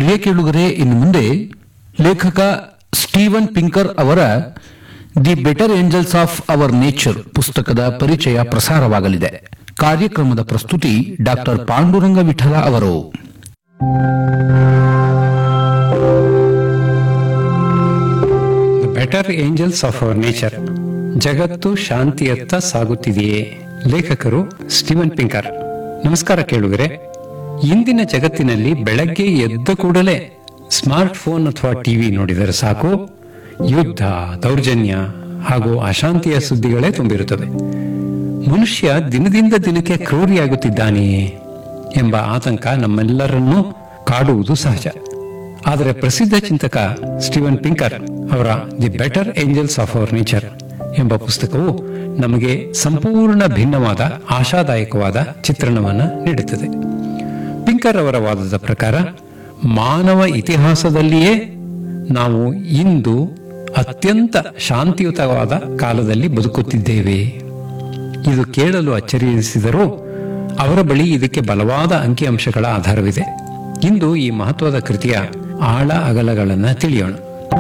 ಪ್ರಿಯ ಕೇಳುಗರೆ ಇನ್ನು ಮುಂದೆ ಲೇಖಕ ಸ್ಟೀವನ್ ಪಿಂಕರ್ ಅವರ the better angels of our nature ಪುಸ್ತಕದ ಪರಿಚಯ ಪ್ರಸಾರವಾಗಲಿದೆ ಕಾರ್ಯಕ್ರಮದ ಪ್ರಸ್ತುತಿ ಡಾಕ್ಟರ್ ಪಾಂಡುರಂಗ ವಿಠಲ ಅವರು the better angels of our nature ಜಗತ್ತು ಶಾಂತಿಯತ್ತ ಸಾಗುತ್ತಿದೆಯೇ ಲೇಖಕರು ಸ್ಟೀವನ್ ಪಿಂಕರ್ ನಮಸ್ಕಾರ ಕೇಳುಗರೆ ಇಂದಿನ ಜಗತ್ತಿನಲ್ಲಿ ಬೆಳಗ್ಗೆ ಎದ್ದ ಕೂಡಲೇ ಸ್ಮಾರ್ಟ್ ಫೋನ್ ಅಥವಾ ಟಿವಿ ನೋಡಿದರೆ ಸಾಕು ಯುದ್ಧ ದೌರ್ಜನ್ಯ ಹಾಗೂ ಅಶಾಂತಿಯ ಸುದ್ದಿಗಳೇ ತುಂಬಿರುತ್ತವೆ ಮನುಷ್ಯ ದಿನದಿಂದ ದಿನಕ್ಕೆ ಕ್ರೂರಿಯಾಗುತ್ತಿದ್ದಾನೆಯೇ ಎಂಬ ಆತಂಕ ನಮ್ಮೆಲ್ಲರನ್ನೂ ಕಾಡುವುದು ಸಹಜ ಆದರೆ ಪ್ರಸಿದ್ಧ ಚಿಂತಕ ಸ್ಟೀವನ್ ಪಿಂಕರ್ ಅವರ the better angels of our nature ಎಂಬ ಪುಸ್ತಕವು ನಮಗೆ ಸಂಪೂರ್ಣ ಭಿನ್ನವಾದ ಆಶಾದಾಯಕವಾದ ಚಿತ್ರಣವನ್ನು ನೀಡುತ್ತದೆ ಪಿಂಕರ್ ಅವರ ವಾದದ ಪ್ರಕಾರ ಮಾನವ ಇತಿಹಾಸದಲ್ಲಿಯೇ ನಾವು ಇಂದು ಅತ್ಯಂತ ಶಾಂತಿಯುತವಾದ ಕಾಲದಲ್ಲಿ ಬದುಕುತ್ತಿದ್ದೇವೆ ಇದು ಕೇಳಲು ಅಚ್ಚರಿಯಿಸಿದರೂ ಅವರ ಬಳಿ ಇದಕ್ಕೆ ಬಲವಾದ ಅಂಕಿಅಂಶಗಳ ಆಧಾರವಿದೆ ಇಂದು ಈ ಮಹತ್ವದ ಕೃತಿಯ ಆಳ ಅಗಲಗಳನ್ನು ತಿಳಿಯೋಣ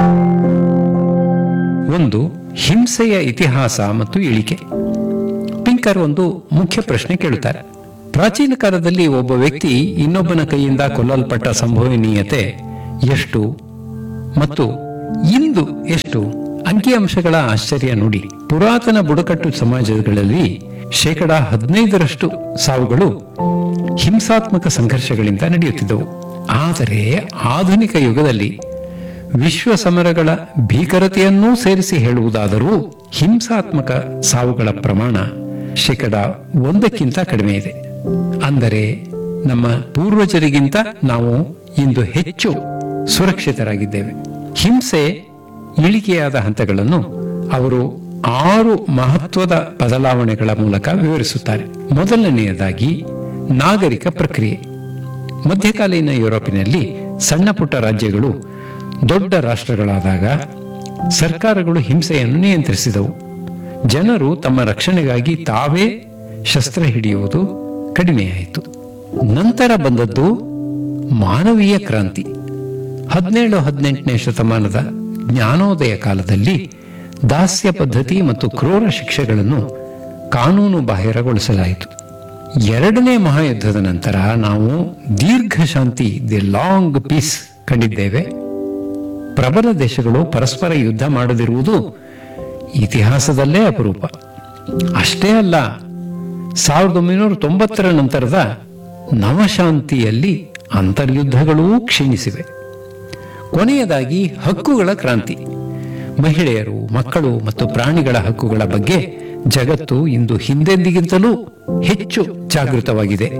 ಒಂದು ಹಿಂಸೆಯ ಇತಿಹಾಸ ಮತ್ತು ಇಳಿಕೆ ಪಿಂಕರ್ ಒಂದು ಮುಖ್ಯ ಪ್ರಶ್ನೆ ಕೇಳುತ್ತಾರೆ ಪ್ರಾಚೀನ ಕಾಲದಲ್ಲಿ ಒಬ್ಬ ವ್ಯಕ್ತಿ ಇನ್ನೊಬ್ಬನ ಕೈಯಿಂದ ಕೊಲ್ಲಲ್ಪಟ್ಟ ಸಂಭವನೀಯತೆ ಎಷ್ಟು ಮತ್ತು ಇಂದು ಎಷ್ಟು ಅಂಕಿಅಂಶಗಳ ಆಶ್ಚರ್ಯ ನುಡಿ ಪುರಾತನ ಬುಡಕಟ್ಟು ಸಮಾಜಗಳಲ್ಲಿ ಶೇಕಡ ಹದಿನೈದರಷ್ಟು ಸಾವುಗಳು ಹಿಂಸಾತ್ಮಕ ಸಂಘರ್ಷಗಳಿಂದ ನಡೆಯುತ್ತಿದ್ದವು ಆದರೆ ಆಧುನಿಕ ಯುಗದಲ್ಲಿ ವಿಶ್ವ ಸಮರಗಳ ಭೀಕರತೆಯನ್ನೂ ಸೇರಿಸಿ ಹೇಳುವುದಾದರೂ ಹಿಂಸಾತ್ಮಕ ಸಾವುಗಳ ಪ್ರಮಾಣ ಶೇಕಡ ಒಂದಕ್ಕಿಂತ ಕಡಿಮೆ ಇದೆ ಅಂದರೆ ನಮ್ಮ ಪೂರ್ವಜರಿಗಿಂತ ನಾವು ಇಂದು ಹೆಚ್ಚು ಸುರಕ್ಷಿತರಾಗಿದ್ದೇವೆ ಹಿಂಸೆ ಇಳಿಕೆಯಾದ ಹಂತಗಳನ್ನು ಅವರು ಆರು ಮಹತ್ವದ ಬದಲಾವಣೆಗಳ ಮೂಲಕ ವಿವರಿಸುತ್ತಾರೆ ಮೊದಲನೆಯದಾಗಿ ನಾಗರಿಕ ಪ್ರಕ್ರಿಯೆ ಮಧ್ಯಕಾಲೀನ ಯುರೋಪಿನಲ್ಲಿ ಸಣ್ಣ ಪುಟ್ಟ ರಾಜ್ಯಗಳು ದೊಡ್ಡ ರಾಷ್ಟ್ರಗಳಾದಾಗ ಸರ್ಕಾರಗಳು ಹಿಂಸೆಯನ್ನು ನಿಯಂತ್ರಿಸಿದವು ಜನರು ತಮ್ಮ ರಕ್ಷಣೆಗಾಗಿ ತಾವೇ ಶಸ್ತ್ರ ಹಿಡಿಯುವುದು ಕಡಿಮೆಯಾಯಿತು ನಂತರ ಬಂದದ್ದು ಮಾನವೀಯ ಕ್ರಾಂತಿ ಹದಿನೇಳು ಹದಿನೆಂಟನೇ ಶತಮಾನದ ಜ್ಞಾನೋದಯ ಕಾಲದಲ್ಲಿ ದಾಸ್ಯ ಪದ್ಧತಿ ಮತ್ತು ಕ್ರೂರ ಶಿಕ್ಷೆಗಳನ್ನು ಕಾನೂನು ಬಾಹಿರಗೊಳಿಸಲಾಯಿತು ಎರಡನೇ ಮಹಾಯುದ್ಧದ ನಂತರ ನಾವು ದೀರ್ಘ ಶಾಂತಿ ದಿ ಲಾಂಗ್ ಪೀಸ್ ಕಂಡಿದ್ದೇವೆ ಪ್ರಬಲ ದೇಶಗಳು ಪರಸ್ಪರ ಯುದ್ಧ ಮಾಡದಿರುವುದು ಇತಿಹಾಸದಲ್ಲೇ ಅಪರೂಪ ಅಷ್ಟೇ ಅಲ್ಲ ಸಾವಿರದ ಒಂಬೈನೂರ ತೊಂಬತ್ತರ ನಂತರದ ನವಶಾಂತಿಯಲ್ಲಿ ಅಂತರ್ಯುದ್ಧಗಳೂ ಕ್ಷೀಣಿಸಿವೆ ಕೊನೆಯದಾಗಿ ಹಕ್ಕುಗಳ ಕ್ರಾಂತಿ ಮಹಿಳೆಯರು ಮಕ್ಕಳು ಮತ್ತು ಪ್ರಾಣಿಗಳ ಹಕ್ಕುಗಳ ಬಗ್ಗೆ ಜಗತ್ತು ಇಂದು ಹಿಂದೆಂದಿಗಿಂತಲೂ ಹೆಚ್ಚು ಜಾಗೃತವಾಗಿದೆ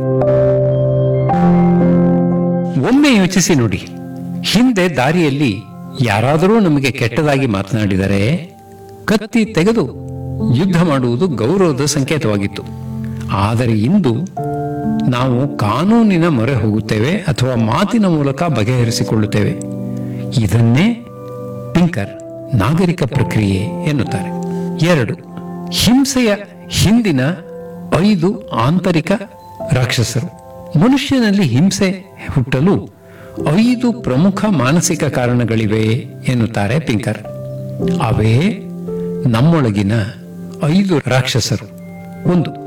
ಒಮ್ಮೆ ಯೋಚಿಸಿ ನೋಡಿ ಹಿಂದೆ ದಾರಿಯಲ್ಲಿ ಯಾರಾದರೂ ನಮಗೆ ಕೆಟ್ಟದಾಗಿ ಮಾತನಾಡಿದರೆ ಕತ್ತಿ ತೆಗೆದು ಯುದ್ಧ ಮಾಡುವುದು ಗೌರವದ ಸಂಕೇತವಾಗಿತ್ತು ಆದರೆ ಇಂದು ನಾವು ಕಾನೂನಿನ ಮೊರೆ ಹೋಗುತ್ತೇವೆ ಅಥವಾ ಮಾತಿನ ಮೂಲಕ ಬಗೆಹರಿಸಿಕೊಳ್ಳುತ್ತೇವೆ ಇದನ್ನೇ ಪಿಂಕರ್ ನಾಗರಿಕ ಪ್ರಕ್ರಿಯೆ ಎನ್ನುತ್ತಾರೆ ಎರಡು ಹಿಂಸೆಯ ಹಿಂದಿನ ಐದು ಆಂತರಿಕ ರಾಕ್ಷಸರು ಮನುಷ್ಯನಲ್ಲಿ ಹಿಂಸೆ ಹುಟ್ಟಲು ಐದು ಪ್ರಮುಖ ಮಾನಸಿಕ ಕಾರಣಗಳಿವೆ ಎನ್ನುತ್ತಾರೆ ಪಿಂಕರ್ ಅವೇ ನಮ್ಮೊಳಗಿನ ಐದು ರಾಕ್ಷಸರು ಒಂದು